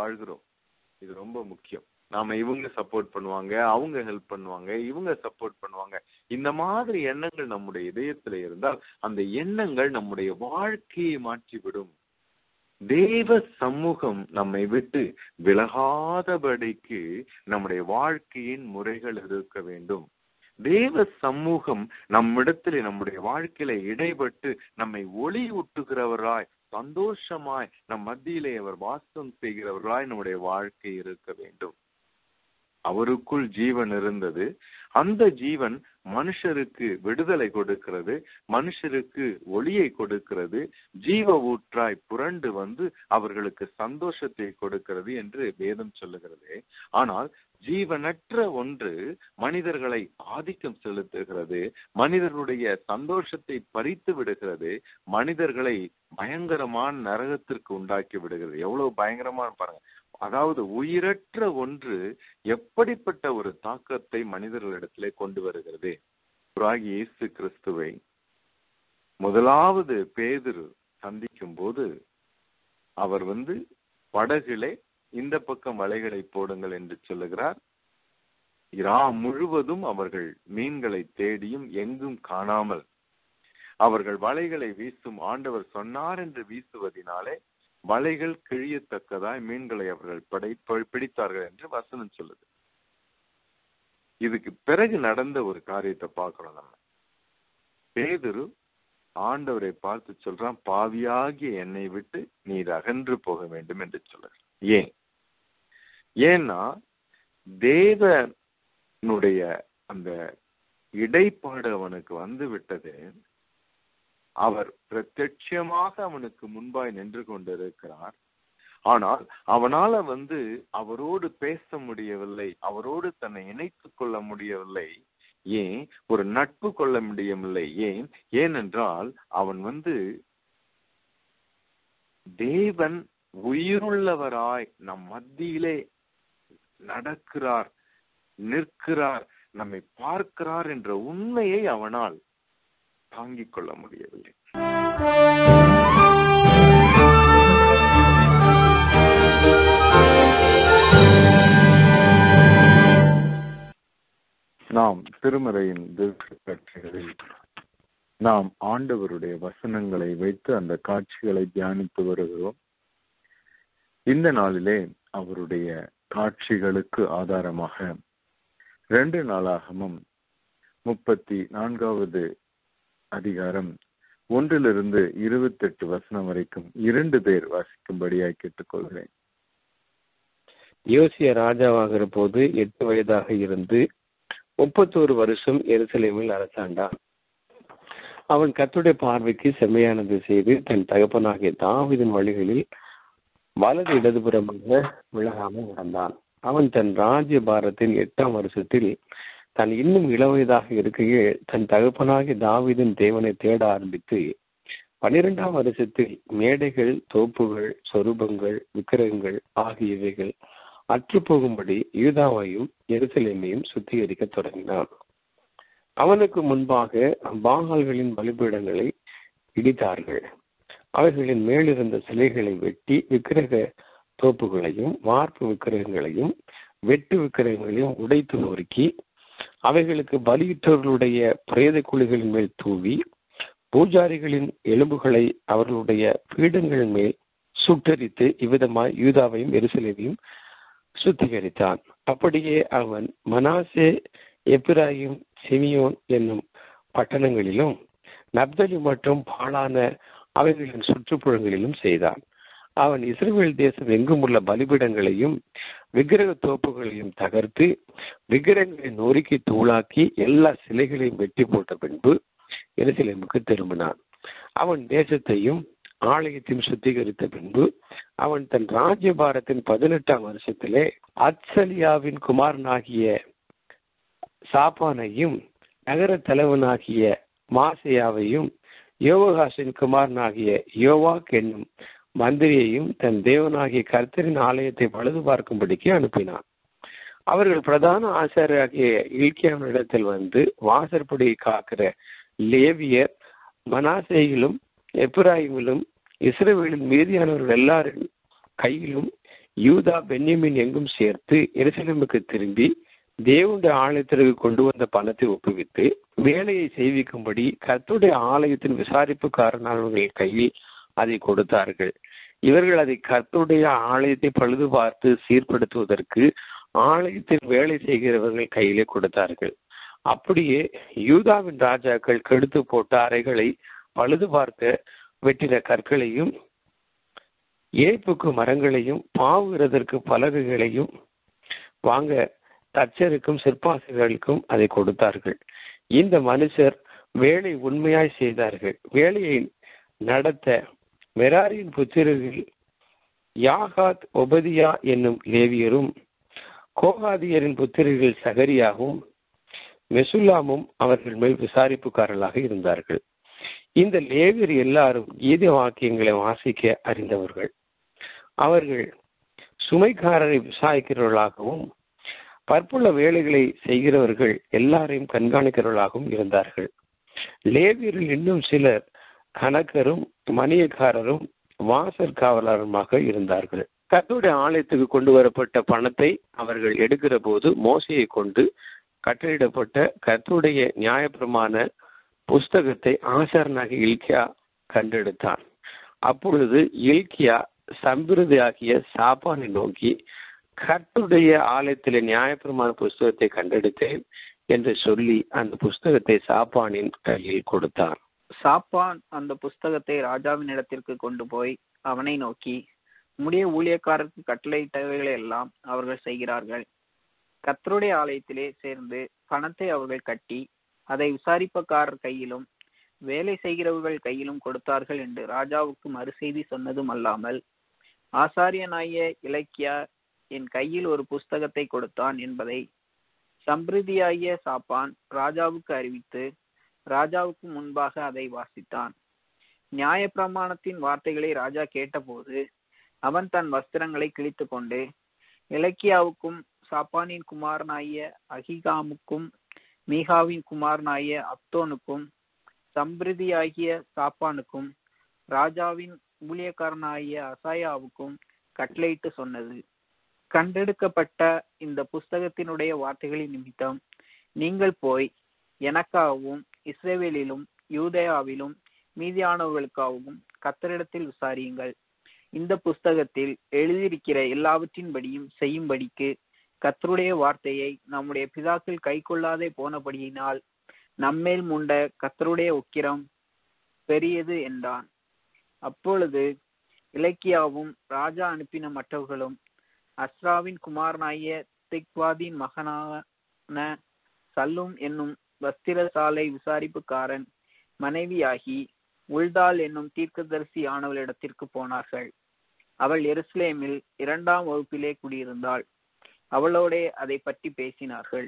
வாழ்கிறோம் இது ரொம்ப முக்கியம் நாம இவங்க சப்போர்ட் பண்ணுவாங்க அவங்க ஹெல்ப் பண்ணுவாங்க இவங்க சப்போர்ட் பண்ணுவாங்க இந்த மாதிரி எண்ணங்கள் நம்முடைய இதயத்துல இருந்தால் அந்த எண்ணங்கள் நம்முடைய வாழ்க்கையை மாற்றிவிடும் தேவ சமூகம் நம்மை விட்டு விலகாதபடிக்கு நம்முடைய வாழ்க்கையின் முறைகள் இருக்க வேண்டும் தேவ சமூகம் நம்மிடத்திலே நம்முடைய வாழ்க்கையில இடைப்பட்டு நம்மை ஒளி ஊட்டுகிறவராய் சந்தோஷமாய் நம் மத்தியிலே அவர் வாசம் செய்கிறவராய் நம்முடைய வாழ்க்கை இருக்க வேண்டும் அவருக்குள் ஜீவன் இருந்தது அந்த ஜீவன் மனுஷருக்கு விடுதலை கொடுக்கிறது மனுஷருக்கு ஒளியை கொடுக்கிறது ஜீவ ஊற்றாய் புரண்டு வந்து அவர்களுக்கு சந்தோஷத்தை கொடுக்கிறது என்று வேதம் சொல்லுகிறது ஆனால் ஜீவனற்ற ஒன்று மனிதர்களை ஆதிக்கம் செலுத்துகிறது மனிதர்களுடைய சந்தோஷத்தை பறித்து விடுகிறது மனிதர்களை பயங்கரமான நரகத்திற்கு உண்டாக்கி விடுகிறது எவ்வளவு பயங்கரமான பாருங்க அதாவது உயிரற்ற ஒன்று எப்படிப்பட்ட ஒரு தாக்கத்தை மனிதர்களிடத்திலே கொண்டு வருகிறது குராகி இயேசு கிறிஸ்துவை முதலாவது பேதுரு சந்திக்கும் போது அவர் வந்து படகிலே இந்த பக்கம் வலைகளை போடுங்கள் என்று சொல்லுகிறார் இரா முழுவதும் அவர்கள் மீன்களை தேடியும் எங்கும் காணாமல் அவர்கள் வலைகளை வீசும் ஆண்டவர் சொன்னார் என்று வீசுவதினாலே வலைகள் கிழியத்தக்கதாய் மீன்களை அவர்கள் படை பிடித்தார்கள் என்று வசனம் சொல்லுது இதுக்கு பிறகு நடந்த ஒரு காரியத்தை பார்க்கிறோம் நம்ம பேதுரு ஆண்டவரை பார்த்து சொல்றான் பாவியாகிய என்னை விட்டு நீர் அகன்று போக வேண்டும் என்று சொல்லுகிறார் ஏன் ஏன்னா தேவனுடைய அந்த இடைப்பாடு அவனுக்கு வந்து விட்டது அவர் பிரத்யட்சமாக அவனுக்கு முன்பாய் நின்று கொண்டிருக்கிறார் ஆனால் அவனால வந்து அவரோடு பேச முடியவில்லை அவரோடு தன்னை இணைத்துக் கொள்ள முடியவில்லை ஏன் ஒரு நட்பு கொள்ள முடியவில்லை ஏன் ஏனென்றால் அவன் வந்து தேவன் உயிருள்ளவராய் நம் மத்தியிலே நடக்கிறார் நிற்கிறார் நம்மை பார்க்கிறார் என்ற உண்மையை அவனால் தாங்கிக் கொள்ள முடியவில்லை நாம் திருமறையின் காட்சிகளில் நாம் ஆண்டவருடைய வசனங்களை வைத்து அந்த காட்சிகளை தியானித்து வருகிறோம் இந்த நாளிலே அவருடைய காட்சிகளுக்கு ஆதாரமாக ரெண்டு நாளாகமும் முப்பத்தி நான்காவது அதிகாரம் ஒன்றிலிருந்து இருபத்தெட்டு வசனம் வரைக்கும் இரண்டு பேர் வாசிக்கும்படியாய் கேட்டுக்கொள்கிறேன் யோசிய ராஜாவாகிற போது எட்டு வயதாக இருந்து முப்பத்தோரு வருஷம் எருசலேமில் அரசாண்டான் அவன் கத்துடைய பார்வைக்கு செம்மையானது செய்து தன் தகப்பனாகிய தாவிதின் வழிகளில் வலது இடதுபுறமாக விலகாமல் நடந்தான் அவன் தன் ராஜ்ய பாரத்தின் எட்டாம் வருஷத்தில் தன் இன்னும் இளவயதாக இருக்கையே தன் தகப்பனாகிய தாவிதின் தேவனை தேட ஆரம்பித்து பனிரெண்டாம் வருஷத்தில் மேடைகள் தோப்புகள் சொரூபங்கள் விக்கிரகங்கள் ஆகியவைகள் அற்று போகும்படி யூதாவையும் எருசலேமையும் சுத்திகரிக்க தொடங்கினான் அவனுக்கு முன்பாக பாகால்களின் பலிபீடங்களை இடித்தார்கள் அவைகளின் மேலிருந்த சிலைகளை வெட்டி விக்கிரக தோப்புகளையும் வார்ப்பு விக்கிரகங்களையும் வெட்டு விக்கிரகங்களையும் உடைத்து நொறுக்கி அவைகளுக்கு பலியிட்டவர்களுடைய பிரேத குழிகளின் மேல் தூவி பூஜாரிகளின் எலும்புகளை அவர்களுடைய பீடங்களின் மேல் சுட்டரித்து இவ்விதமாய் யூதாவையும் எருசலேமையும் சுத்திகரித்தான் அப்படியே அவன் மனாசே எப்பிராயும் சிமியோன் என்னும் பட்டணங்களிலும் நப்தலி மற்றும் பாலான அவைகளின் சுற்றுப்புறங்களிலும் செய்தான் அவன் இஸ்ரேல் தேசம் எங்கும் உள்ள பலிபிடங்களையும் விக்கிரக தோப்புகளையும் தகர்த்து விக்கிரகங்களை நொறுக்கி தூளாக்கி எல்லா சிலைகளையும் வெட்டி போட்ட பின்பு எருசலேமுக்கு திரும்பினான் அவன் தேசத்தையும் ஆலயத்தையும் சுத்திகரித்த பின்பு அவன் தன் ராஜ்யபாரத்தின் பதினெட்டாம் வருஷத்திலே அத்சலியாவின் குமாரனாகிய சாப்பானையும் நகர தலைவனாகிய மாசையாவையும் யோவகாசின் குமாரனாகிய யோவாக் என்னும் மந்திரியையும் தன் தேவனாகிய கர்த்தரின் ஆலயத்தை பழுது பார்க்கும்படிக்கு அனுப்பினான் அவர்கள் பிரதான ஆசாரியாகிய இல்கியாவினிடத்தில் வந்து வாசற்படியை காக்கிற லேவியர் மனாசையிலும் எப்ராயிமிலும் இஸ்ரேவேலின் மீதியானவர்கள் எல்லாரின் கையிலும் யூதா பென்யமின் எங்கும் சேர்த்து எருசலேமுக்கு திரும்பி தேவனுடைய ஆலயத்திற்கு கொண்டு வந்த பணத்தை ஒப்புவித்து வேலையை செய்விக்கும்படி கர்த்தருடைய ஆலயத்தின் விசாரிப்புக்காரர்கள் கையில் அதை கொடுத்தார்கள் இவர்கள் அதை கர்த்தருடைய ஆலயத்தை பழுது பார்த்து சீர்படுத்துவதற்கு ஆலயத்தில் வேலை செய்கிறவர்கள் கையிலே கொடுத்தார்கள் அப்படியே யூதாவின் ராஜாக்கள் கெடுத்து போட்ட அறைகளை பழுது பார்க்க வெட்டின கற்களையும் ஏய்ப்புக்கு மரங்களையும் பாவுகிறதற்கு பலகைகளையும் வாங்க தச்சருக்கும் சிற்பாசிகளுக்கும் அதை கொடுத்தார்கள் இந்த மனுஷர் வேலை உண்மையாய் செய்தார்கள் வேலையை நடத்த மெராரியின் புத்திரர்கள் யாகாத் ஒபதியா என்னும் லேவியரும் கோகாதியரின் புத்திரர்கள் சகரியாகவும் மெசுல்லாமும் அவர்கள் மேல் விசாரிப்புக்காரர்களாக இருந்தார்கள் இந்த லேவியர் எல்லாரும் கீத வாக்கியங்களை வாசிக்க அறிந்தவர்கள் அவர்கள் சுமைக்காரரை விசாரிக்கிறவர்களாகவும் பற்புள்ள வேலைகளை செய்கிறவர்கள் எல்லாரையும் கண்காணிக்கிறவர்களாகவும் இருந்தார்கள் லேவியரில் இன்னும் சிலர் கணக்கரும் மணியக்காரரும் வாசல் காவலருமாக இருந்தார்கள் கர்த்தருடைய ஆலயத்துக்கு கொண்டு வரப்பட்ட பணத்தை அவர்கள் எடுக்கிற போது மோசையை கொண்டு கட்டளிடப்பட்ட கர்த்தருடைய நியாயப்பிரமாண புஸ்தகத்தை ஆசாரனாக இல்கியா கண்டெடுத்தான் அப்பொழுது இல்கியா சம்பிரதியாகிய சாப்பானை நோக்கி கர்த்தருடைய ஆலயத்திலே நியாயப்பிரமாண புஸ்தகத்தை கண்டெடுத்தேன் என்று சொல்லி அந்த புஸ்தகத்தை சாப்பானின் கையில் கொடுத்தான் சாப்பான் அந்த புஸ்தகத்தை ராஜாவின் இடத்திற்கு கொண்டு போய் அவனை நோக்கி உம்முடைய ஊழியக்காரருக்கு கட்டளையிட்டவைகளை எல்லாம் அவர்கள் செய்கிறார்கள் கர்த்தருடைய ஆலயத்திலே சேர்ந்து பணத்தை அவர்கள் கட்டி அதை விசாரிப்பக்காரர் கையிலும் வேலை செய்கிறவர்கள் கையிலும் கொடுத்தார்கள் என்று ராஜாவுக்கு மறுசெய்தி சொன்னதும் அல்லாமல் ஆசாரியனாகிய இலக்கியா என் கையில் ஒரு புஸ்தகத்தை கொடுத்தான் என்பதை சம்பிரதியாகிய சாப்பான் ராஜாவுக்கு அறிவித்து ராஜாவுக்கு முன்பாக அதை வாசித்தான் நியாயப்பிரமாணத்தின் வார்த்தைகளை ராஜா கேட்டபோது அவன் தன் வஸ்திரங்களை கிழித்து கொண்டு இலக்கியாவுக்கும் சாப்பானின் குமாரனாகிய அகிகாமுக்கும் மீகாவின் குமாரனாகிய அப்தோனுக்கும் சம்பிரதியாகிய சாப்பானுக்கும் ராஜாவின் ஊழியக்காரனாகிய அசாயாவுக்கும் கட்டளையிட்டு சொன்னது கண்டெடுக்கப்பட்ட இந்த புஸ்தகத்தினுடைய வார்த்தைகளின் நிமித்தம் நீங்கள் போய் எனக்காகவும் இஸ்ரேவேலிலும் யூதேயாவிலும் மீதியானவர்களுக்காகவும் கத்தரிடத்தில் விசாரியுங்கள் இந்த புஸ்தகத்தில் எழுதியிருக்கிற எல்லாவற்றின்படியும் செய்யும்படிக்கு கத்தருடைய வார்த்தையை நம்முடைய பிதாக்கள் கை கொள்ளாதே போனபடியினால் நம்மேல் முண்ட கத்தருடைய உக்கிரம் பெரியது என்றான் அப்பொழுது இலக்கியாவும் ராஜா அனுப்பின மற்றவர்களும் அஸ்ராவின் குமாரனாகிய திக்வாதின் மகனான சல்லும் என்னும் வஸ்திரசாலை விசாரிப்புக்காரன் மனைவியாகி உள்தாள் என்னும் தீர்க்கதரிசி ஆனவளிடத்திற்கு போனார்கள் அவள் எருசலேமில் இரண்டாம் வகுப்பிலே குடியிருந்தாள் அவளோடே அதை பற்றி பேசினார்கள்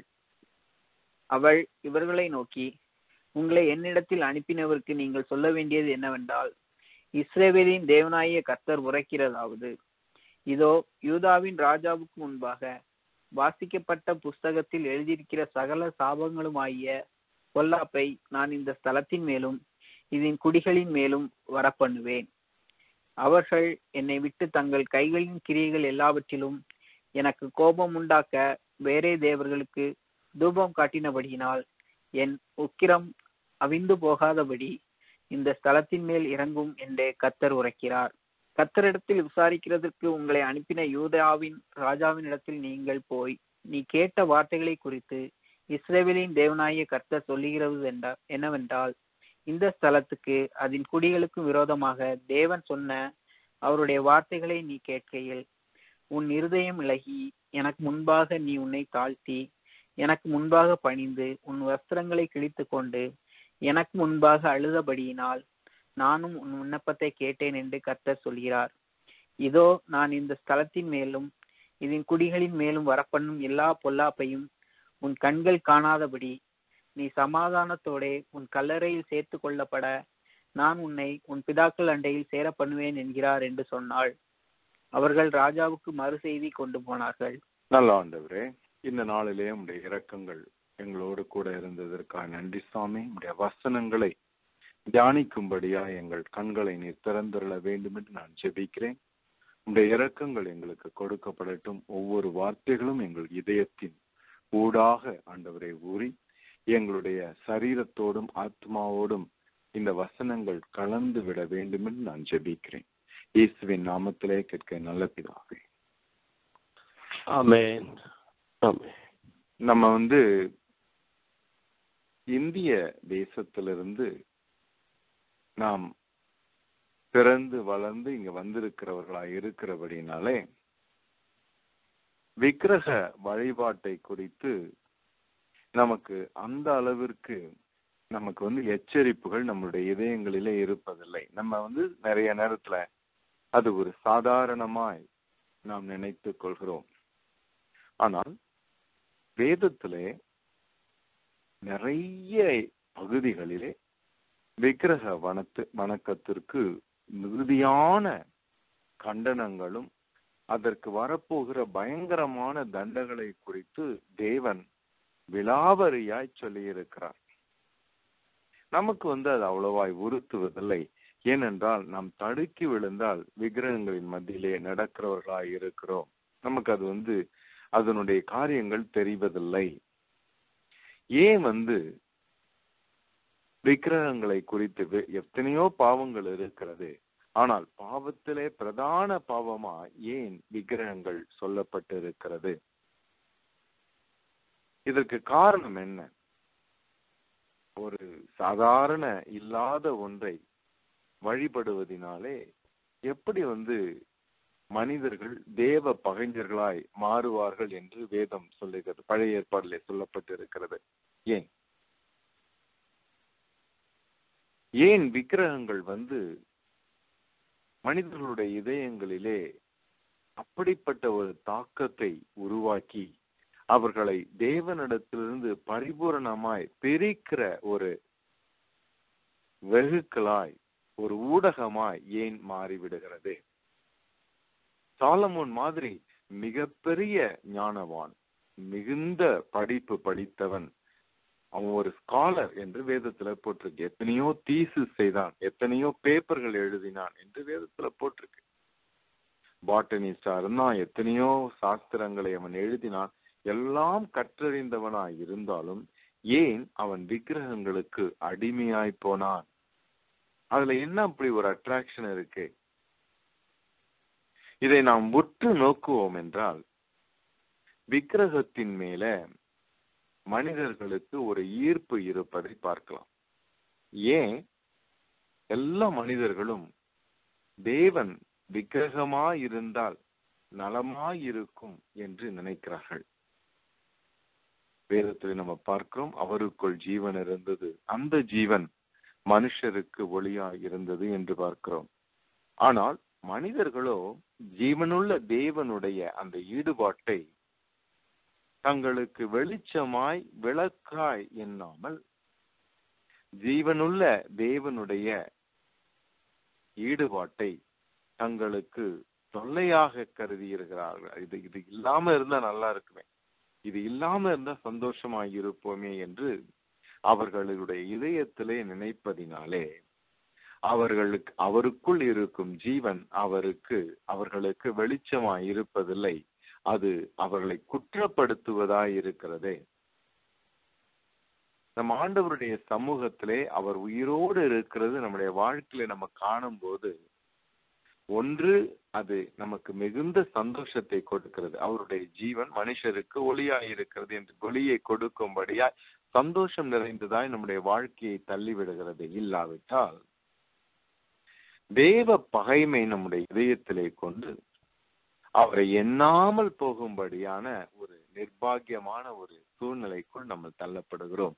அவள் இவர்களை நோக்கி உங்களை என்னிடத்தில் அனுப்பினவருக்கு நீங்கள் சொல்ல வேண்டியது என்னவென்றால் இஸ்ரேவேலின் தேவனாய கர்த்தர் உரைக்கிறதாவது இதோ யூதாவின் ராஜாவுக்கு முன்பாக வாசிக்கப்பட்ட புஸ்தகத்தில் எழுதியிருக்கிற சகல சாபங்களுமாகிய பொல்லாப்பை நான் இந்த ஸ்தலத்தின் மேலும் இதன் குடிகளின் மேலும் வரப்பண்ணுவேன் அவர்கள் என்னை விட்டு தங்கள் கைகளின் கிரியைகள் எல்லாவற்றிலும் எனக்கு கோபம் உண்டாக்க வேறே தேவர்களுக்கு தூபம் காட்டினபடியினால் என் உக்கிரம் அவிந்து போகாதபடி இந்த ஸ்தலத்தின் மேல் இறங்கும் என்றே கத்தர் உரைக்கிறார் கத்தரிடத்தில் விசாரிக்கிறதற்கு உங்களை அனுப்பின யூதாவின் ராஜாவின் இடத்தில் நீங்கள் போய் நீ கேட்ட வார்த்தைகளை குறித்து இஸ்ரேவேலின் தேவனாய கர்த்தர் சொல்லுகிறது என்றால் என்னவென்றால் இந்த ஸ்தலத்துக்கு அதன் குடிகளுக்கு விரோதமாக தேவன் சொன்ன அவருடைய வார்த்தைகளை நீ கேட்கையில் உன் இருதயம் இலகி எனக்கு முன்பாக நீ உன்னை தாழ்த்தி எனக்கு முன்பாக பணிந்து உன் வஸ்திரங்களை கிழித்து கொண்டு எனக்கு முன்பாக அழுதபடியினால் நானும் உன் விண்ணப்பத்தை கேட்டேன் என்று கர்த்தர் சொல்கிறார் இதோ நான் இந்த ஸ்தலத்தின் மேலும் இதன் குடிகளின் மேலும் வரப்பண்ணும் எல்லா பொல்லாப்பையும் உன் கண்கள் காணாதபடி நீ சமாதானத்தோடே உன் கல்லறையில் சேர்த்து கொள்ளப்பட நான் உன்னை உன் பிதாக்கள் அண்டையில் சேர பண்ணுவேன் என்கிறார் என்று சொன்னாள் அவர்கள் ராஜாவுக்கு மறு செய்தி கொண்டு போனார்கள் நல்ல ஆண்டவரே இந்த நாளிலே உடைய இரக்கங்கள் எங்களோடு கூட இருந்ததற்காக நன்றி சுவாமி உடைய வசனங்களை தியானிக்கும்படியா எங்கள் கண்களை நீர் திறந்துள்ள வேண்டும் என்று நான் ஜெபிக்கிறேன் உடைய இரக்கங்கள் எங்களுக்கு கொடுக்கப்படட்டும் ஒவ்வொரு வார்த்தைகளும் எங்கள் இதயத்தின் ஊடாக ஆண்டவரை ஊறி எங்களுடைய சரீரத்தோடும் ஆத்மாவோடும் இந்த வசனங்கள் கலந்து விட வேண்டும் என்று நான் ஜெபிக்கிறேன் இயேசுவின் நாமத்திலே கேட்க நல்ல பிதாவே ஆமென் ஆமென் நம்ம வந்து இந்திய தேசத்திலிருந்து நாம் பிறந்து வளர்ந்து இங்க வந்திருக்கிறவர்களா இருக்கிறபடினாலே விக்கிரக வழிபாட்டை குறித்து நமக்கு அந்த அளவிற்கு நமக்கு வந்து எச்சரிப்புகள் நம்மளுடைய இதயங்களிலே இருப்பதில்லை நம்ம வந்து நிறைய நேரத்துல அது ஒரு சாதாரணமாய் நாம் நினைத்துக் கொள்கிறோம் ஆனால் வேதத்திலே நிறைய பகுதிகளிலே விக்கிரக வனத்து வணக்கத்திற்கு மிகுதியான கண்டனங்களும் அதற்கு வரப்போகிற பயங்கரமான தண்டங்களை குறித்து தேவன் விலாவரியாய் சொல்லியிருக்கிறார் நமக்கு வந்து அது அவ்வளவாய் உறுத்துவதில்லை ஏனென்றால் நாம் தடுக்கி விழுந்தால் விக்கிரகங்களின் மத்தியிலே நடக்கிறவர்களாய் இருக்கிறோம் நமக்கு அது வந்து அதனுடைய காரியங்கள் தெரிவதில்லை ஏன் வந்து விக்கிரகங்களை குறித்து வி- எத்தனையோ பாவங்கள் இருக்கிறது ஆனால் பாவத்திலே பிரதான பாவமா ஏன் விக்கிரகங்கள் சொல்லப்பட்டு இருக்கிறது இதற்கு காரணம் என்ன ஒரு சாதாரண இல்லாத ஒன்றை வழிபடுவதினாலே எப்படி வந்து மனிதர்கள் தேவ பகைஞர்களாய் மாறுவார்கள் என்று வேதம் சொல்லுகிறது பழைய ஏற்பாடிலே சொல்லப்பட்டு இருக்கிறது ஏன் ஏன் விக்கிரகங்கள் வந்து மனிதர்களுடைய இதயங்களிலே அப்படிப்பட்ட ஒரு தாக்கத்தை உருவாக்கி அவர்களை தேவனிடத்திலிருந்து பரிபூரணமாய் பிரிக்கிற ஒரு வெகுக்களாய் ஒரு ஊடகமாய் ஏன் மாறிவிடுகிறது சாலமோன் மாதிரி மிகப்பெரிய ஞானவான் மிகுந்த படிப்பு படித்தவன் அவன் ஒரு ஸ்காலர் என்று வேதத்துல போட்டிருக்கு எத்தனையோ தீசிஸ் செய்தான் எத்தனையோ பேப்பர்கள் எழுதினான் என்று வேதத்துல போட்டிருக்கு பாட்டனிஸ்டா இருந்தான் எத்தனையோ சாஸ்திரங்களை அவன் எழுதினான் எல்லாம் கற்றறிந்தவனாய் இருந்தாலும் ஏன் அவன் விக்கிரகங்களுக்கு அடிமையாய் போனான் அதுல என்ன அப்படி ஒரு அட்ராக்ஷன் இருக்கு இதை நாம் உற்று நோக்குவோம் என்றால் விக்கிரகத்தின் மேல மனிதர்களுக்கு ஒரு ஈர்ப்பு இருப்பதை பார்க்கலாம் ஏன் எல்லா மனிதர்களும் தேவன் விக்கிரகமாயிருந்தால் நலமாயிருக்கும் என்று நினைக்கிறார்கள் வேதத்தில் நம்ம பார்க்கிறோம் அவருக்குள் ஜீவன் இருந்தது அந்த ஜீவன் மனுஷருக்கு ஒளியாய் இருந்தது என்று பார்க்கிறோம் ஆனால் மனிதர்களோ ஜீவனுள்ள தேவனுடைய அந்த ஈடுபாட்டை தங்களுக்கு வெளிச்சமாய் விளக்காய் எண்ணாமல் ஜீவனுள்ள தேவனுடைய ஈடுபாட்டை தங்களுக்கு தொல்லையாக கருதி இருக்கிறார்கள் இது இது இல்லாம இருந்தா நல்லா இருக்குமே இது இல்லாம இருந்தா சந்தோஷமாய் இருப்போமே என்று அவர்களுடைய இதயத்திலே நினைப்பதினாலே அவர்களுக்கு அவருக்குள் இருக்கும் ஜீவன் அவருக்கு அவர்களுக்கு வெளிச்சமாய் இருப்பதில்லை அது அவர்களை குற்றப்படுத்துவதாய் இருக்கிறதே நம் ஆண்டவருடைய சமூகத்திலே அவர் உயிரோடு இருக்கிறது நம்முடைய வாழ்க்கையில நம்ம காணும்போது ஒன்று அது நமக்கு மிகுந்த சந்தோஷத்தை கொடுக்கிறது அவருடைய ஜீவன் மனுஷருக்கு ஒளியாய் இருக்கிறது என்று ஒளியை கொடுக்கும்படியாய் சந்தோஷம் நிறைந்ததாய் நம்முடைய வாழ்க்கையை தள்ளிவிடுகிறது இல்லாவிட்டால் தேவ பகைமை நம்முடைய இதயத்திலே கொண்டு அவரை எண்ணாமல் போகும்படியான ஒரு நிர்பாகியமான ஒரு சூழ்நிலைக்குள் நம்ம தள்ளப்படுகிறோம்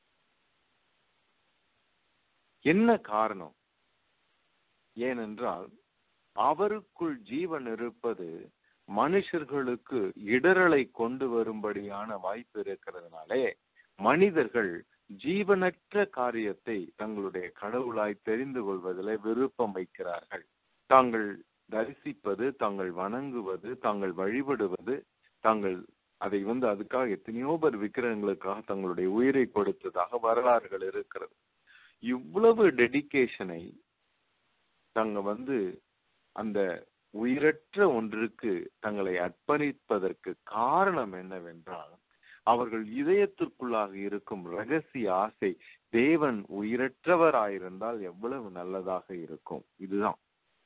என்ன காரணம் ஏனென்றால் அவருக்குள் ஜீவன் இருப்பது மனுஷர்களுக்கு இடரலை கொண்டு வரும்படியான வாய்ப்பு இருக்கிறதுனாலே மனிதர்கள் ஜீவனற்ற காரியத்தை தங்களுடைய கடவுளாய் தெரிந்து கொள்வதில் விருப்பம் வைக்கிறார்கள் தாங்கள் தரிசிப்பது தாங்கள் வணங்குவது தாங்கள் வழிபடுவது தாங்கள் அதை வந்து அதுக்காக எத்தனையோ பேர் விக்கிரகங்களுக்காக தங்களுடைய உயிரை கொடுத்ததாக வரலாறுகள் இருக்கிறது இவ்வளவு டெடிகேஷனை தங்க வந்து அந்த உயிரற்ற ஒன்றுக்கு தங்களை அர்ப்பணிப்பதற்கு காரணம் என்னவென்றால் அவர்கள் இதயத்திற்குள்ளாக இருக்கும் ரகசிய ஆசை தேவன் உயிரற்றவராயிருந்தால் எவ்வளவு நல்லதாக இருக்கும் இதுதான்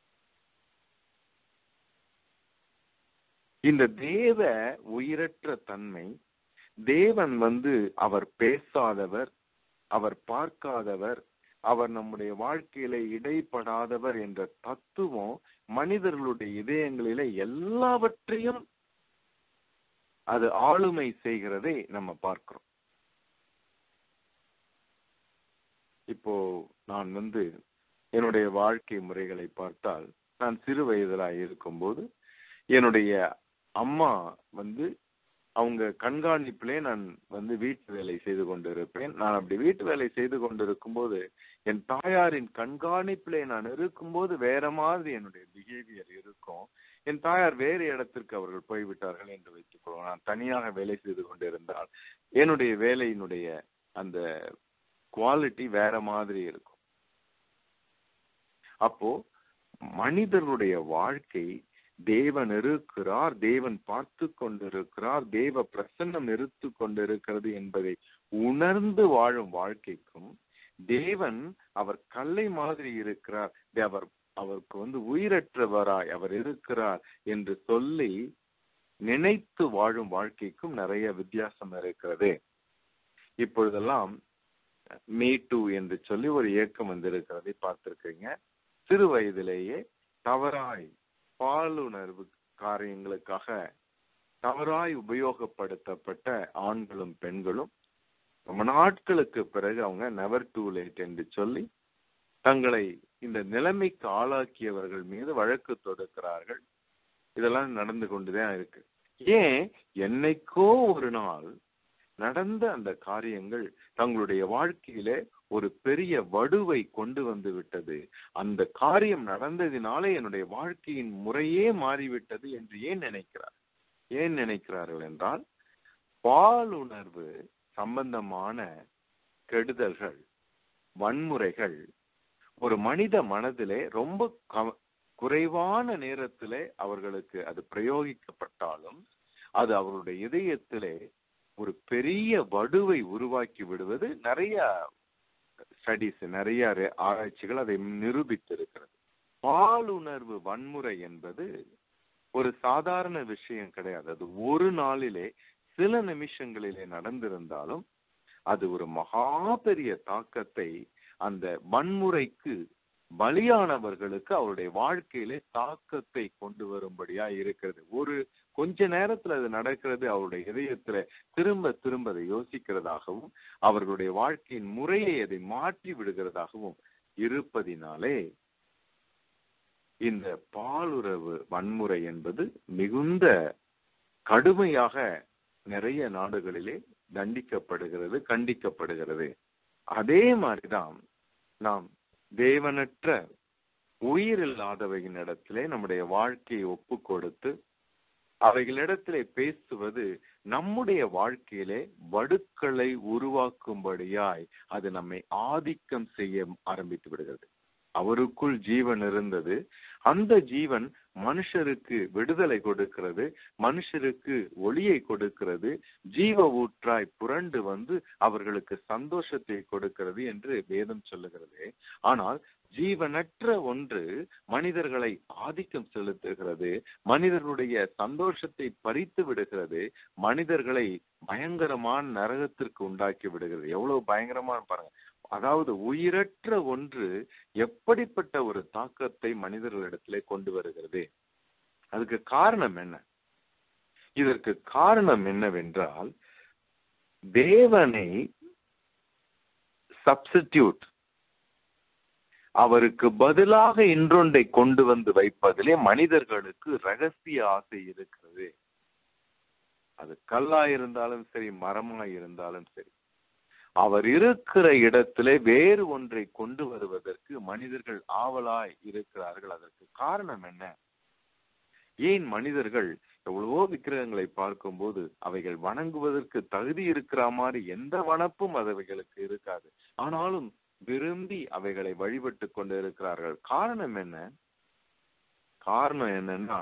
இந்த தேவ உயிரற்ற தன்மை தேவன் வந்து அவர் பேசாதவர் அவர் பார்க்காதவர் அவர் நம்முடைய வாழ்க்கையில இடைப்படாதவர் என்ற தத்துவம் மனிதர்களுடைய இதயங்களில எல்லாவற்றையும் அது ஆளுமை செய்கிறதை நம்ம பார்க்கிறோம் இப்போ நான் வந்து என்னுடைய வாழ்க்கை முறைகளை பார்த்தால் நான் சிறு வயதிலாய் இருக்கும்போது என்னுடைய அம்மா வந்து அவங்க கண்காணிப்பிலே நான் வந்து வீட்டு வேலை செய்து கொண்டிருப்பேன் நான் அப்படி வீட்டு வேலை செய்து கொண்டிருக்கும் போது என் தாயாரின் கண்காணிப்பிலே நான் இருக்கும்போது வேற மாதிரி என்னுடைய பிஹேவியர் இருக்கும் என் தாயார் வேறு இடத்திற்கு அவர்கள் போய்விட்டார்கள் என்று வைத்துக்கொள்வோம் நான் தனியாக வேலை செய்து கொண்டிருந்தால் என்னுடைய வேலையினுடைய அந்த குவாலிட்டி வேற மாதிரி இருக்கும் அப்போ மனிதர்களுடைய வாழ்க்கை தேவன் இருக்கிறார் தேவன் பார்த்து கொண்டிருக்கிறார் தேவ பிரசன்னம் இருந்து கொண்டிருக்கிறது என்பதை உணர்ந்து வாழும் வாழ்க்கைக்கும் தேவன் அவர் கல்லை மாதிரி இருக்கிறார் அவர் அவருக்கு வந்து உயிரற்றவராய் அவர் இருக்கிறார் என்று சொல்லி நினைத்து வாழும் வாழ்க்கைக்கும் நிறைய வித்தியாசம் இருக்கிறது இப்பொழுதெல்லாம் மீ டூ என்று சொல்லி ஒரு இயக்கம் வந்திருக்கிறதை பார்த்திருக்கீங்க சிறு வயதிலேயே தவறாய் பாலுணர்வு காரியங்களுக்காக தவறாய் உபயோகப்படுத்தப்பட்ட ஆண்களும் பெண்களும் ரொம்ப நாட்களுக்கு பிறகு அவங்க நெவர் டூ லேட் என்று சொல்லி தங்களை இந்த நிலைமைக்கு ஆளாக்கியவர்கள் மீது வழக்கு தொடுக்கிறார்கள் இதெல்லாம் நடந்து கொண்டுதான் இருக்கு ஏன் என்னைக்கோ ஒரு நாள் நடந்த அந்த காரியங்கள் தங்களுடைய வாழ்க்கையிலே ஒரு பெரிய வடுவை கொண்டு வந்து விட்டது அந்த காரியம் நடந்ததினாலே என்னுடைய வாழ்க்கையின் முறையே மாறிவிட்டது என்று ஏன் நினைக்கிறார் ஏன் நினைக்கிறார்கள் என்றால் பாலுணர்வு சம்பந்தமான கெடுதல்கள் வன்முறைகள் ஒரு மனித மனதிலே ரொம்ப குறைவான நேரத்திலே அவர்களுக்கு அது பிரயோகிக்கப்பட்டாலும் அது அவருடைய இதயத்திலே ஒரு பெரிய வடுவை உருவாக்கி விடுவது நிறைய ஸ்டடிஸ் நிறைய ஆராய்ச்சிகள் அதை நிரூபித்திருக்கிறது பாலுணர்வு வன்முறை என்பது ஒரு சாதாரண விஷயம் கிடையாது அது ஒரு நாளிலே சில நிமிஷங்களிலே நடந்திருந்தாலும் அது ஒரு மகா பெரிய தாக்கத்தை அந்த வன்முறைக்கு பலியானவர்களுக்கு அவருடைய வாழ்க்கையிலே தாக்கத்தை கொண்டு வரும்படியா இருக்கிறது ஒரு கொஞ்ச நேரத்துல அது நடக்கிறது அவருடைய இதயத்துல திரும்ப திரும்ப அதை யோசிக்கிறதாகவும் அவர்களுடைய வாழ்க்கையின் முறையை அதை மாற்றி விடுகிறதாகவும் இருப்பதினாலே இந்த பாலுறவு வன்முறை என்பது மிகுந்த கடுமையாக நிறைய நாடுகளிலே தண்டிக்கப்படுகிறது கண்டிக்கப்படுகிறது அதே மாதிரிதான் நாம் தேவனற்ற உயிரில்லாதவையின் இடத்திலே நம்முடைய வாழ்க்கையை ஒப்பு கொடுத்து அவைகளிடத்திலே பேசுவது நம்முடைய வாழ்க்கையிலே வடுக்களை உருவாக்கும்படியாய் அது நம்மை ஆதிக்கம் செய்ய ஆரம்பித்து விடுகிறது அவருக்குள் ஜீவன் இருந்தது அந்த ஜீவன் மனுஷருக்கு விடுதலை கொடுக்கிறது மனுஷருக்கு ஒளியை கொடுக்கிறது ஜீவ ஊற்றாய் புரண்டு வந்து அவர்களுக்கு சந்தோஷத்தை கொடுக்கிறது என்று வேதம் சொல்லுகிறது ஆனால் ஜீவனற்ற ஒன்று மனிதர்களை ஆதிக்கம் செலுத்துகிறது மனிதர்களுடைய சந்தோஷத்தை பறித்து விடுகிறது மனிதர்களை பயங்கரமான நரகத்திற்கு உண்டாக்கி விடுகிறது எவ்வளவு பயங்கரமான பாருங்க அதாவது உயிரற்ற ஒன்று எப்படிப்பட்ட ஒரு தாக்கத்தை மனிதர்களிடத்திலே கொண்டு வருகிறது அதுக்கு காரணம் என்ன இதற்கு காரணம் என்னவென்றால் தேவனை சப்ஸ்டியூட் அவருக்கு பதிலாக இன்னொன்றை கொண்டு வந்து வைப்பதிலே மனிதர்களுக்கு ரகசிய ஆசை இருக்கிறது அது கல்லா இருந்தாலும் சரி மரமா இருந்தாலும் சரி அவர் இருக்கிற இடத்திலே வேறு ஒன்றை கொண்டு வருவதற்கு மனிதர்கள் ஆவலாய் இருக்கிறார்கள் அதற்கு காரணம் என்ன ஏன் மனிதர்கள் எவ்வளவோ விக்கிரகங்களை பார்க்கும்போது அவைகள் வணங்குவதற்கு தகுதி இருக்கிற மாதிரி எந்த வனப்பும் அவைகளுக்கு இருக்காது ஆனாலும் விரும்பி அவைகளை வழிபட்டு கொண்டு இருக்கிறார்கள் காரணம் என்ன காரணம் என்னன்னா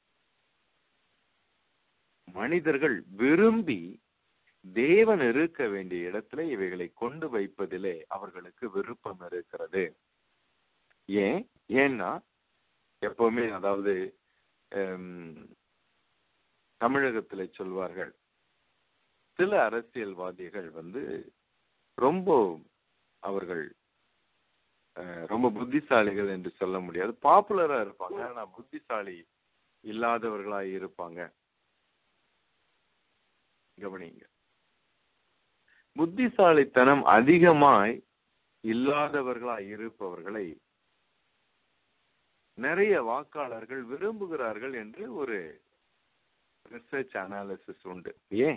மனிதர்கள் விரும்பி தேவன் இருக்க வேண்டிய இடத்துல இவைகளை கொண்டு வைப்பதிலே அவர்களுக்கு விருப்பம் இருக்கிறது ஏன் ஏன்னா எப்பவுமே அதாவது ஹம், தமிழகத்துல சொல்வார்கள் சில அரசியல்வாதிகள் வந்து ரொம்ப அவர்கள் அஹ், ரொம்ப புத்திசாலிகள் என்று சொல்ல முடியாது பாப்புலரா இருப்பாங்க ஆனா புத்திசாலி இல்லாதவர்களா இருப்பாங்க கவனிங்க புத்திசாலித்தனம் அதிகமாய் இல்லாதவர்களாய் இருப்பவர்களை நிறைய வாக்காளர்கள் விரும்புகிறார்கள் என்று ஒரு ரிசர்ச் அனாலிசிஸ் உண்டு ஏன்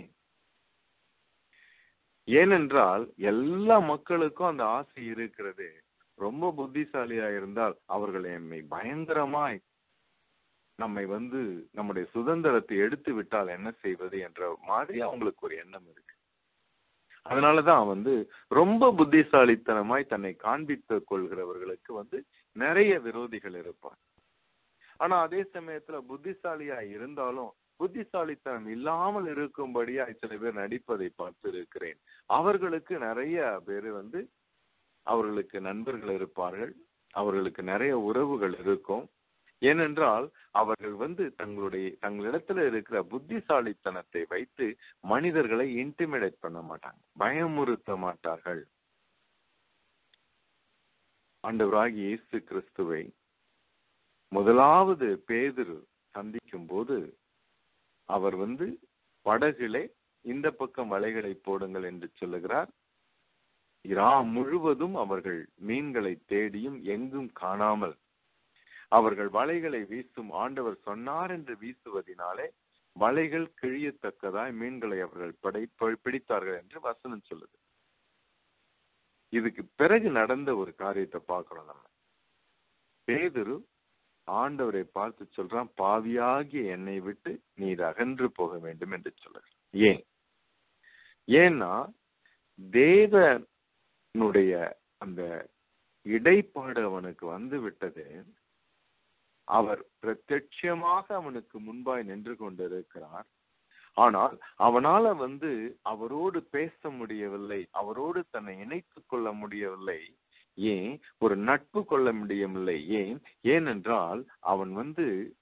ஏனென்றால் எல்லா மக்களுக்கும் அந்த ஆசை இருக்கிறது ரொம்ப புத்திசாலியா இருந்தால் அவர்கள் எம்மை பயங்கரமாய் நம்மை வந்து நம்முடைய சுதந்திரத்தை எடுத்து விட்டால் என்ன செய்வது என்ற மாதிரி அவங்களுக்கு ஒரு எண்ணம் இருக்கு அதனாலதான் வந்து ரொம்ப புத்திசாலித்தனமாய் தன்னை காண்பித்துக் கொள்கிறவர்களுக்கு வந்து நிறைய விரோதிகள் இருப்பார் ஆனா அதே சமயத்துல புத்திசாலியா இருந்தாலும் புத்திசாலித்தனம் இல்லாமல் இருக்கும்படியா சில பேர் நடிப்பதை பார்த்து இருக்கிறேன் அவர்களுக்கு நிறைய பேர் வந்து அவர்களுக்கு நண்பர்கள் இருப்பார்கள் அவர்களுக்கு நிறைய உறவுகள் இருக்கும் ஏனென்றால் அவர்கள் வந்து தங்களுடைய தங்களிடத்துல இருக்கிற புத்திசாலித்தனத்தை வைத்து மனிதர்களை இன்டிமிடேட் பண்ண மாட்டாங்க பயமுறுத்த மாட்டார்கள் ஆண்டவராகி இயேசு கிறிஸ்துவை முதலாவது பேதுரு சந்திக்கும் போது அவர் வந்து படகிலே இந்த பக்கம் வலைகளை போடுங்கள் என்று சொல்லுகிறார் இரா முழுவதும் அவர்கள் மீன்களை தேடியும் எங்கும் காணாமல் அவர்கள் வலைகளை வீசும் ஆண்டவர் சொன்னார் என்று வீசுவதினாலே வலைகள் கிழியத்தக்கதாய் மீன்களை அவர்கள் படை ப- பிடித்தார்கள் என்று வசனம் சொல்லுது இதுக்கு பிறகு நடந்த ஒரு காரியத்தை பார்க்கிறோம் நம்ம பேதுரு ஆண்டவரை பார்த்து சொல்றான் பாவியாகிய என்னை விட்டு நீர் அகன்று போக வேண்டும் என்று சொல்லுகிறார் ஏன் ஏன்னா தேவனுடைய அந்த இடைப்பாடு அவனுக்கு வந்து விட்டது அவர் பிரத்யட்சமாக அவனுக்கு முன்பாய் நின்று கொண்டிருக்கிறார் ஆனால் அவனால வந்து அவரோடு பேச முடியவில்லை அவரோடு தன்னை இணைத்துக் கொள்ள முடியவில்லை ஏன் ஒரு நட்பு கொள்ள முடியவில்லை ஏன் ஏனென்றால் அவன் வந்து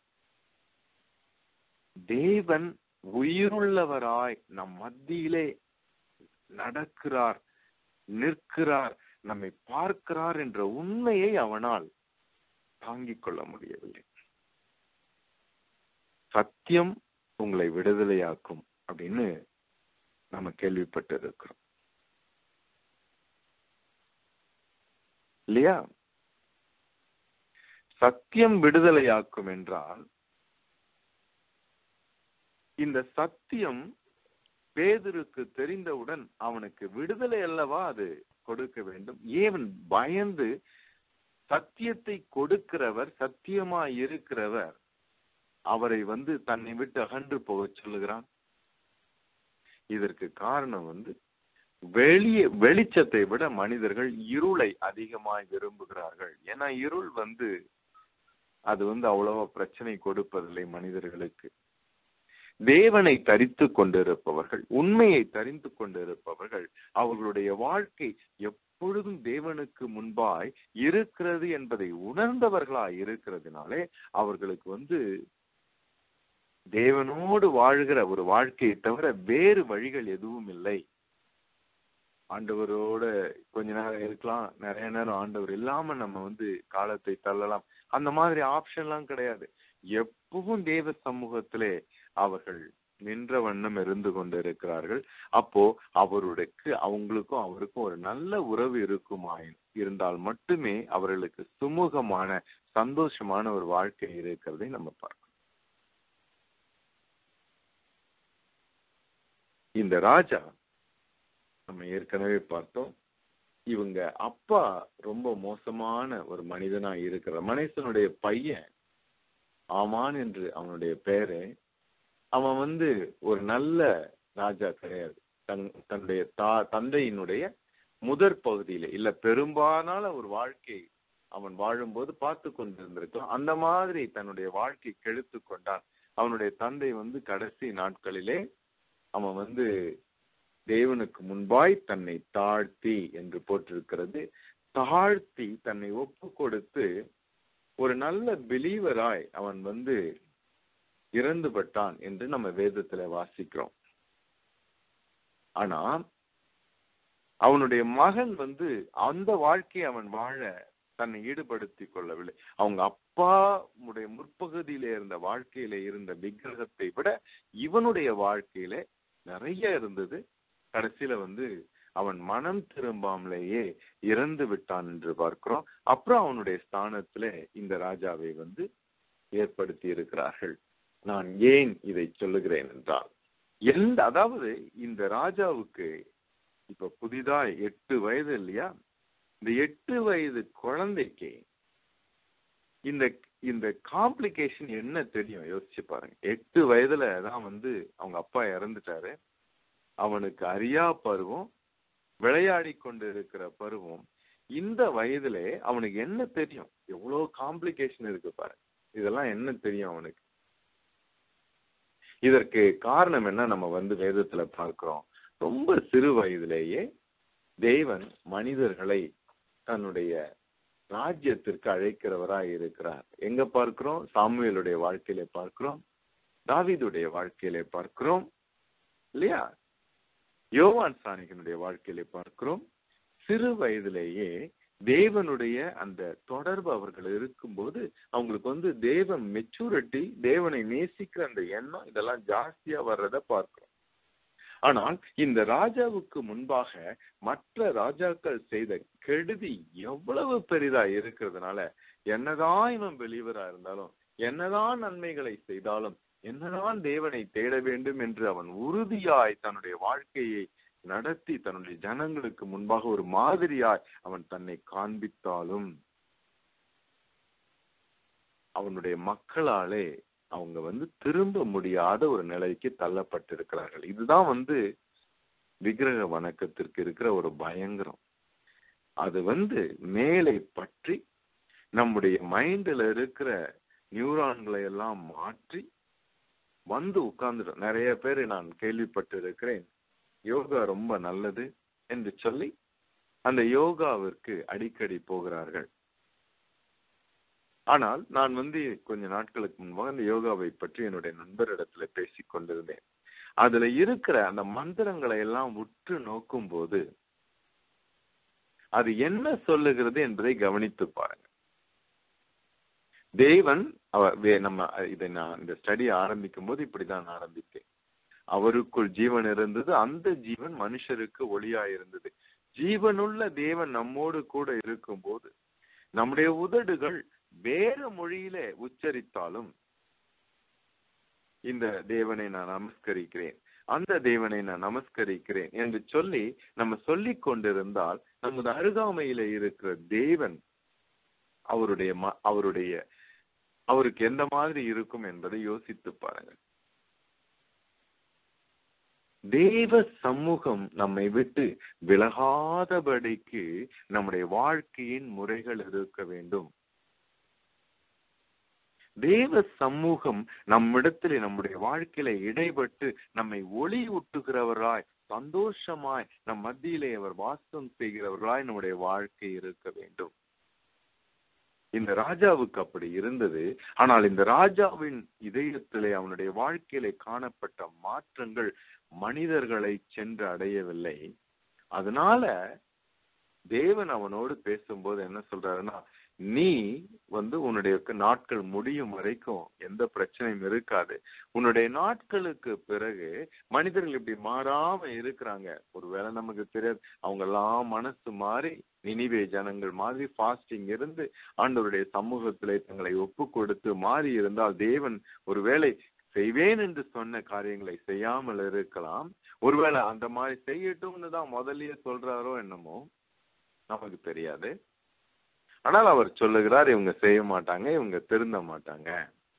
தேவன் உயிருள்ளவராய் நம் மத்தியிலே நடக்கிறார் நிற்கிறார் நம்மை பார்க்கிறார் என்ற உண்மையை அவனால் தாங்கிக் கொள்ள முடியவில்லை சத்தியம் உங்களை விடுதலையாக்கும் அப்படின்னு நம்ம கேள்விப்பட்டு இருக்கிறோம் இல்லையா சத்தியம் விடுதலையாக்கும் என்றால் இந்த சத்தியம் பேதுருக்கு தெரிந்தவுடன் அவனுக்கு விடுதலை அல்லவா அது கொடுக்க வேண்டும் ஏவன் பயந்து சத்தியத்தை கொடுக்கிறவர் சத்தியமா இருக்கிறவர் அவரை வந்து தன்னை விட்டு அகன்று போகச் சொல்லுகிறான் இதற்கு காரணம் வந்து வெளியே வெளிச்சத்தை விட மனிதர்கள் இருளை அதிகமாய் விரும்புகிறார்கள் ஏன்னா இருள் வந்து அது வந்து அவ்வளவா பிரச்சனை கொடுப்பதில்லை மனிதர்களுக்கு தேவனை தரித்து கொண்டிருப்பவர்கள் உண்மையை தரிந்து கொண்டிருப்பவர்கள் அவர்களுடைய வாழ்க்கை எப்பொழுதும் தேவனுக்கு முன்பாய் இருக்கிறது என்பதை உணர்ந்தவர்களாய் இருக்கிறதுனாலே அவர்களுக்கு வந்து தேவனோடு வாழ்கிற ஒரு வாழ்க்கையை தவிர வேறு வழிகள் எதுவும் இல்லை ஆண்டவரோட கொஞ்ச நேரம் இருக்கலாம் நிறைய நேரம் ஆண்டவர் இல்லாம நம்ம வந்து காலத்தை தள்ளலாம் அந்த மாதிரி ஆப்ஷன்லாம் கிடையாது எப்பவும் தேவ சமூகத்திலே அவர்கள் நின்ற வண்ணம் இருந்து கொண்டிருக்கிறார்கள் அப்போ அவருடைய அவங்களுக்கும் அவருக்கும் ஒரு நல்ல உறவு இருக்குமாய் இருந்தால் மட்டுமே அவர்களுக்கு சுமூகமான சந்தோஷமான ஒரு வாழ்க்கை இருக்கிறதை நம்ம பார்க்கணும் இந்த ராஜா நம்ம ஏற்கனவே பார்த்தோம் இவங்க அப்பா ரொம்ப மோசமான ஒரு மனிதனா இருக்கிற மனுஷனுடைய பையன் ஆமான் என்று அவனுடைய பேரு அவன் வந்து ஒரு நல்ல ராஜா கிடையாது தன் தன்னுடைய தா தந்தையினுடைய முதற் பகுதியில இல்ல பெரும்பாலான ஒரு வாழ்க்கை அவன் வாழும்போது பார்த்து கொண்டிருந்திருக்கலாம் அந்த மாதிரி தன்னுடைய வாழ்க்கை கெடுத்து கொண்டான் அவனுடைய தந்தை வந்து கடைசி நாட்களிலே அவன் வந்து தேவனுக்கு முன்பாய் தன்னை தாழ்த்தி என்று போட்டிருக்கிறது தாழ்த்தி தன்னை ஒப்பு கொடுத்து ஒரு நல்ல பிலீவராய் அவன் வந்து இறந்து பட்டான் என்று நம்ம வேதத்துல வாசிக்கிறோம் ஆனா அவனுடைய மகன் வந்து அந்த வாழ்க்கையை அவன் வாழ தன்னை ஈடுபடுத்திக் கொள்ளவில்லை அவங்க அப்பா உடைய முற்பகுதியில இருந்த வாழ்க்கையில இருந்த விக்கிரகத்தை விட இவனுடைய வாழ்க்கையில நிறைய இருந்தது கடைசியில வந்து அவன் மனம் திரும்பாமலேயே இறந்து விட்டான் என்று பார்க்கிறோம் அப்புறம் அவனுடைய ஸ்தானத்துல இந்த ராஜாவை வந்து ஏற்படுத்தி இருக்கிறார்கள் நான் ஏன் இதை சொல்லுகிறேன் என்றால் எந்த அதாவது இந்த ராஜாவுக்கு இப்ப புதிதா எட்டு வயது இல்லையா இந்த எட்டு வயது குழந்தைக்கு இந்த இந்த காம்ப்ளிகேஷன் என்ன தெரியும் யோசிச்சு பாருங்க எட்டு வயதுல தான் வந்து அவங்க அப்பா இறந்துட்டாரு அவனுக்கு அறியா பருவம் விளையாடி கொண்டு இருக்கிற பருவம் இந்த வயதுல அவனுக்கு என்ன தெரியும் எவ்வளவு காம்ப்ளிகேஷன் இருக்கு பாருங்க இதெல்லாம் என்ன தெரியும் அவனுக்கு இதற்கு காரணம் என்ன நம்ம வந்து வேதத்துல பார்க்கிறோம் ரொம்ப சிறு வயதிலேயே தேவன் மனிதர்களை தன்னுடைய ராஜ்யத்திற்கு அழைக்கிறவராய் இருக்கிறார் எங்க பார்க்கிறோம் சாமுவேலுடைய வாழ்க்கையில பார்க்கிறோம் தாவீதுடைய வாழ்க்கையில பார்க்கிறோம் இல்லையா யோவான் சாணிகனுடைய வாழ்க்கையில பார்க்கிறோம் சிறு வயதிலேயே தேவனுடைய அந்த தொடர்பு அவர்கள் இருக்கும்போது அவங்களுக்கு வந்து தேவ மெச்சூரிட்டி தேவனை நேசிக்கிற அந்த எண்ணம் இதெல்லாம் ஜாஸ்தியா வர்றத பார்க்கிறோம் ஆனால் இந்த ராஜாவுக்கு முன்பாக மற்ற ராஜாக்கள் செய்த கெடுதி எவ்வளவு பெரிதா இருக்கிறதுனால என்னதான் இவன் வெளிவரா இருந்தாலும் என்னதான் நன்மைகளை செய்தாலும் என்னதான் தேவனை தேட வேண்டும் என்று அவன் உறுதியாய் தன்னுடைய வாழ்க்கையை நடத்தி தன்னுடைய ஜனங்களுக்கு முன்பாக ஒரு மாதிரியாய் அவன் தன்னை காண்பித்தாலும் அவனுடைய மக்களாலே அவங்க வந்து திரும்ப முடியாத ஒரு நிலைக்கு தள்ளப்பட்டிருக்கிறார்கள் இதுதான் வந்து விக்கிரக வணக்கத்திற்கு இருக்கிற ஒரு பயங்கரம் அது வந்து மேலே பற்றி நம்முடைய மைண்ட்ல இருக்கிற நியூரான்களை எல்லாம் மாற்றி வந்து உட்கார்ந்துடும் நிறைய பேர் நான் கேள்விப்பட்டு இருக்கிறேன் யோகா ரொம்ப நல்லது என்று சொல்லி அந்த யோகாவிற்கு அடிக்கடி போகிறார்கள் ஆனால் நான் வந்து கொஞ்ச நாட்களுக்கு முன்பாக அந்த யோகாவை பற்றி என்னுடைய நண்பரிடத்துல பேசிக் கொண்டிருந்தேன் அதுல இருக்கிற அந்த மந்திரங்களை எல்லாம் உற்று நோக்கும் போது அது என்ன சொல்லுகிறது என்பதை கவனித்து பாருங்க தேவன் அவர் நம்ம இதை நான் இந்த ஸ்டடி ஆரம்பிக்கும் போது இப்படிதான் ஆரம்பித்தேன் அவருக்குள் ஜீவன் இருந்தது அந்த ஜீவன் மனுஷருக்கு ஒளியா இருந்தது ஜீவனுள்ள தேவன் நம்மோடு கூட இருக்கும் போது நம்முடைய உதடுகள் வேறு மொழியில உச்சரித்தாலும் இந்த தேவனை நான் நமஸ்கரிக்கிறேன் அந்த தேவனை நான் நமஸ்கரிக்கிறேன் என்று சொல்லி நம்ம சொல்லிக் கொண்டிருந்தால் நமது அருகாமையில இருக்கிற தேவன் அவருடைய அவருடைய அவருக்கு எந்த மாதிரி இருக்கும் என்பதை யோசித்து பாருங்க தேவ சமூகம் நம்மை விட்டு விலகாதபடிக்கு நம்முடைய வாழ்க்கையின் முறைகள் இருக்க வேண்டும் தேவ சமூகம் நம்மிடத்திலே நம்முடைய வாழ்க்கையில இடைப்பட்டு நம்மை ஒளி ஊட்டுகிறவராய் சந்தோஷமாய் நம் மத்தியிலே அவர் வாசம் செய்கிறவர்களாய் நம்முடைய வாழ்க்கை இருக்க வேண்டும் இந்த ராஜாவுக்கு அப்படி இருந்தது ஆனால் இந்த ராஜாவின் இதயத்திலே அவனுடைய வாழ்க்கையிலே காணப்பட்ட மாற்றங்கள் மனிதர்களை சென்று அடையவில்லை அதனால தேவன் அவனோடு பேசும்போது என்ன சொல்றாருன்னா நீ வந்து உன்னுடைய நாட்கள் முடியும் வரைக்கும் எந்த பிரச்சனையும் இருக்காது உன்னுடைய நாட்களுக்கு பிறகு மனிதர்கள் இப்படி மாறாம இருக்கிறாங்க ஒருவேளை நமக்கு தெரியாது அவங்க எல்லாம் மனசு மாறி நினைவே ஜனங்கள் மாதிரி ஃபாஸ்டிங் இருந்து ஆண்டவருடைய சமூகத்திலே தங்களை ஒப்பு கொடுத்து மாறி இருந்தால் தேவன் ஒருவேளை செய்வேன் என்று சொன்ன காரியங்களை செய்யாமல் இருக்கலாம் ஒருவேளை அந்த மாதிரி செய்யட்டும்னு தான் முதல்லயே சொல்றாரோ என்னமோ நமக்கு தெரியாது ஆனால் அவர் சொல்லுகிறார் இவங்க செய்ய மாட்டாங்க இவங்க திருந்த மாட்டாங்க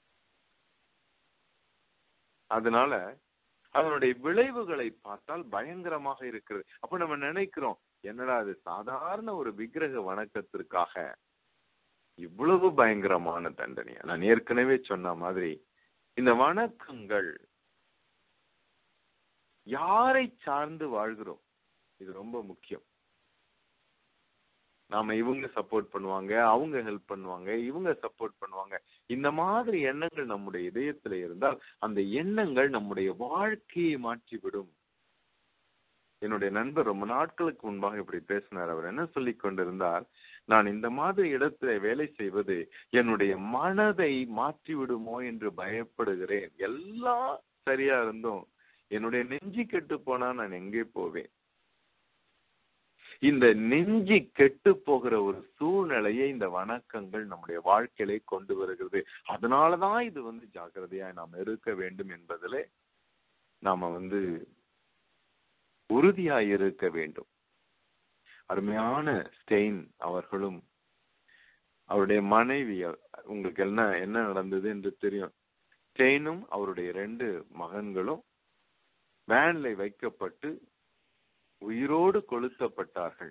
அதனால அதனுடைய விளைவுகளை பார்த்தால் பயங்கரமாக இருக்கிறது அப்ப நம்ம நினைக்கிறோம் என்னடா அது சாதாரண ஒரு விக்கிரக வணக்கத்திற்காக இவ்வளவு பயங்கரமான தண்டனையா நான் ஏற்கனவே சொன்ன மாதிரி இந்த வணக்கங்கள் யாரை சார்ந்து வாழ்கிறோம் இது ரொம்ப முக்கியம் நாம இவங்க சப்போர்ட் பண்ணுவாங்க அவங்க ஹெல்ப் பண்ணுவாங்க இவங்க சப்போர்ட் பண்ணுவாங்க இந்த மாதிரி எண்ணங்கள் நம்முடைய இதயத்துல இருந்தால் அந்த எண்ணங்கள் நம்முடைய வாழ்க்கையை மாற்றிவிடும் என்னுடைய நண்பர் ரொம்ப நாட்களுக்கு முன்பாக இப்படி பேசினார் அவர் என்ன சொல்லிக் கொண்டிருந்தார் நான் இந்த மாதிரி இடத்துல வேலை செய்வது என்னுடைய மனதை மாற்றி விடுமோ என்று பயப்படுகிறேன் எல்லாம் சரியா இருந்தும் என்னுடைய நெஞ்சி கெட்டு போனா நான் எங்கே போவேன் இந்த நெஞ்சி கெட்டு போகிற ஒரு சூழ்நிலையை இந்த வணக்கங்கள் நம்முடைய வாழ்க்கையிலே கொண்டு வருகிறது அதனாலதான் இது வந்து ஜாக்கிரதையா நாம் இருக்க வேண்டும் என்பதிலே நாம வந்து உறுதியாய் இருக்க வேண்டும் அருமையான ஸ்டெயின் அவர்களும் அவருடைய மனைவி உங்களுக்கு என்ன என்ன நடந்தது என்று தெரியும் ஸ்டெயினும் அவருடைய ரெண்டு மகன்களும் வேன்ல வைக்கப்பட்டு உயிரோடு கொளுத்தப்பட்டார்கள்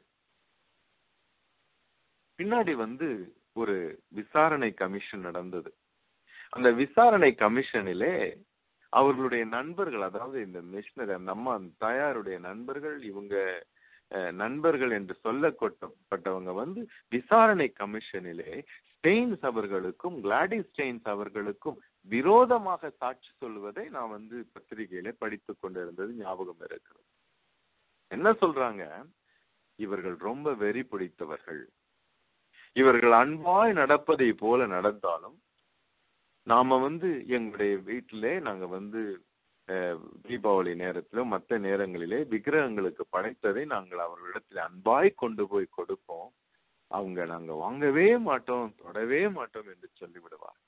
பின்னாடி வந்து ஒரு விசாரணை கமிஷன் நடந்தது அந்த விசாரணை கமிஷனிலே அவர்களுடைய நண்பர்கள் அதாவது இந்த மிஷினரி அந்த அம்மா அந்த தாயாருடைய நண்பர்கள் இவங்க நண்பர்கள் என்று சொல்லப்பட்டவங்க வந்து விசாரணை கமிஷனிலே ஸ்டெயின்ஸ் அவர்களுக்கும் கிளாடி ஸ்டெயின்ஸ் அவர்களுக்கும் விரோதமாக சாட்சி சொல்வதை நான் வந்து பத்திரிகையில படித்து கொண்டிருந்தது ஞாபகம் இருக்கிறது என்ன சொல்றாங்க இவர்கள் ரொம்ப வெறி பிடித்தவர்கள் இவர்கள் அன்பாய் நடப்பதை போல நடந்தாலும் நாம வந்து எங்களுடைய வீட்டிலே நாங்க வந்து தீபாவளி நேரத்திலும் மற்ற நேரங்களிலே விக்கிரகங்களுக்கு படைத்ததை நாங்கள் அவர்களிடத்தில் அன்பாய் கொண்டு போய் கொடுப்போம் அவங்க நாங்க வாங்கவே மாட்டோம் தொடவே மாட்டோம் என்று சொல்லிவிடுவார்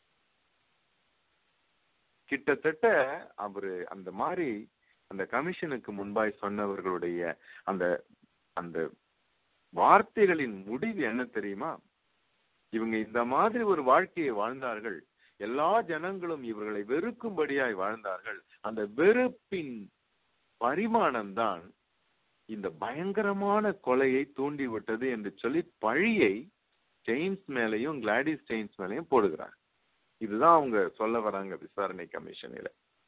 கிட்டத்தட்ட அவரு அந்த மாதிரி அந்த கமிஷனுக்கு முன்பாய் சொன்னவர்களுடைய அந்த அந்த வார்த்தைகளின் முடிவு என்ன தெரியுமா இவங்க இந்த மாதிரி ஒரு வாழ்க்கையை வாழ்ந்தார்கள் எல்லா ஜனங்களும் இவர்களை வெறுக்கும்படியாய் வாழ்ந்தார்கள் அந்த வெறுப்பின் பரிமாணம் தான் இந்த பயங்கரமான கொலையை தூண்டிவிட்டது என்று சொல்லி பழியை ஸ்டெயின்ஸ் மேலையும் கிளாடி ஸ்டெயின்ஸ் மேலையும் போடுகிறார் இதுதான் அவங்க சொல்ல வராங்க விசாரணை கமிஷனில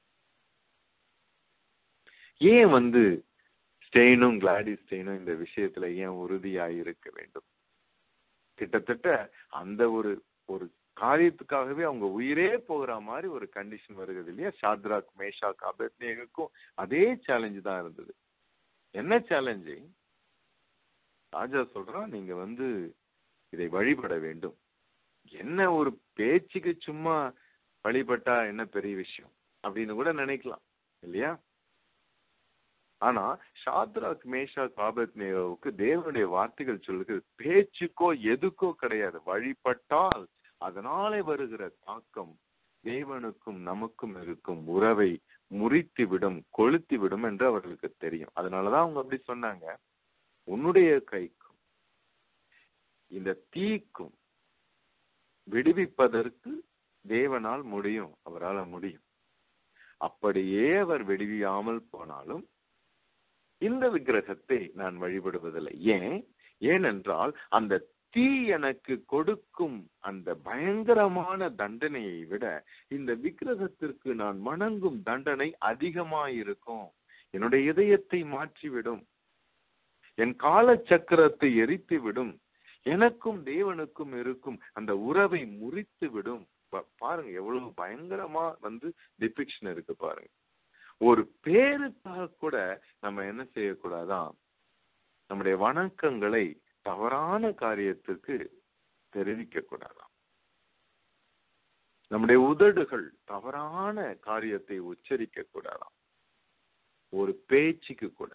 ஏன் வந்து ஸ்டெயினும் கிளாடி ஸ்டெயினும் இந்த விஷயத்துல ஏன் உறுதியாய் இருக்க வேண்டும் கிட்டத்தட்ட அந்த ஒரு ஒரு காரியத்துக்காகவே அவங்க உயிரே போகிற மாதிரி ஒரு கண்டிஷன் வருகிறது இல்லையா ஷாத்ராக் மேஷாக் அபத்னேகுக்கும் அதே சேலஞ்சு தான் இருந்தது என்ன சேலஞ்சு ராஜா சொல்றான் நீங்க வந்து இதை வழிபட வேண்டும் என்ன ஒரு பேச்சுக்கு சும்மா வழிபட்டா என்ன பெரிய விஷயம் அப்படின்னு கூட நினைக்கலாம் இல்லையா ஆனா ஷாத்ராக் மேஷா காபத் நேவுக்கு தேவனுடைய வார்த்தைகள் சொல்லுது பேச்சுக்கோ எதுக்கோ கிடையாது வழிபட்டால் அதனாலே வருகிற தாக்கம் தேவனுக்கும் நமக்கும் இருக்கும் உறவை முறித்து விடும் கொளுத்தி விடும் என்று அவர்களுக்கு தெரியும் அதனாலதான் அவங்க அப்படி சொன்னாங்க உன்னுடைய கைக்கும் இந்த தீக்கும் விடுவிப்பதற்கு தேவனால் முடியும் அவரால் முடியும் அப்படியே அவர் விடுவியாமல் போனாலும் இந்த விக்கிரகத்தை நான் வழிபடுவதில்லை ஏன் ஏனென்றால் அந்த தீ எனக்கு கொடுக்கும் அந்த பயங்கரமான தண்டனையை விட இந்த விக்கிரகத்திற்கு நான் வணங்கும் தண்டனை அதிகமாயிருக்கும் என்னுடைய இதயத்தை மாற்றிவிடும் என் கால சக்கரத்தை எரித்து விடும் எனக்கும் தேவனுக்கும் இருக்கும் அந்த உறவை முறித்து விடும் பாருங்க எவ்வளவு பயங்கரமா வந்து டிபிக்ஷன் இருக்கு பாருங்க ஒரு பேருக்காக கூட நம்ம என்ன செய்யக்கூடாதான் நம்முடைய வணக்கங்களை தவறான காரியத்துக்கு தெரிவிக்க கூடாதாம் நம்முடைய உதடுகள் தவறான காரியத்தை உச்சரிக்க கூடாதாம் ஒரு பேச்சுக்கு கூட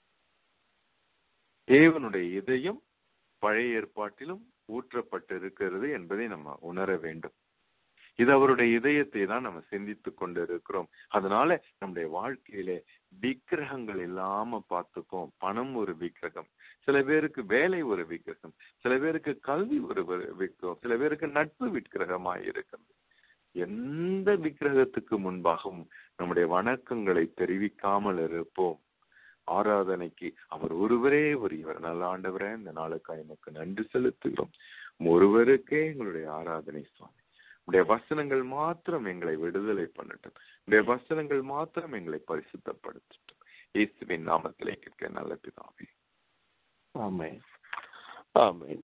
தேவனுடைய இதயம் பழைய ஏற்பாட்டிலும் ஊற்றப்பட்டிருக்கிறது என்பதை நம்ம உணர வேண்டும் இது அவருடைய இதயத்தை தான் நம்ம சிந்தித்து கொண்டு இருக்கிறோம் அதனால நம்முடைய வாழ்க்கையிலே விக்கிரகங்கள் இல்லாம பார்த்துப்போம் பணம் ஒரு விக்கிரகம் சில பேருக்கு வேலை ஒரு விக்கிரகம் சில பேருக்கு கல்வி ஒரு விக்கிரகம் சில பேருக்கு நட்பு விக்கிரகமாய் இருக்கிறது எந்த விக்கிரகத்துக்கு முன்பாகவும் நம்முடைய வணக்கங்களை தெரிவிக்காமல் இருப்போம் ஆராதனைக்கு அவர் ஒருவரே ஒருவர் நல்ல ஆண்டவரே இந்த நாளுக்காக எனக்கு நன்றி செலுத்துகிறோம் ஒருவருக்கே எங்களுடைய ஆராதனை சுவாமி உடைய வசனங்கள் மாத்திரம் எங்களை விடுதலை பண்ணட்டும் உடைய வசனங்கள் மாத்திரம் எங்களை பரிசுத்தப்படுத்தட்டும் இயேசுவின் நாமத்திலே கேட்க நல்ல பிதாவே ஆமென் ஆமென்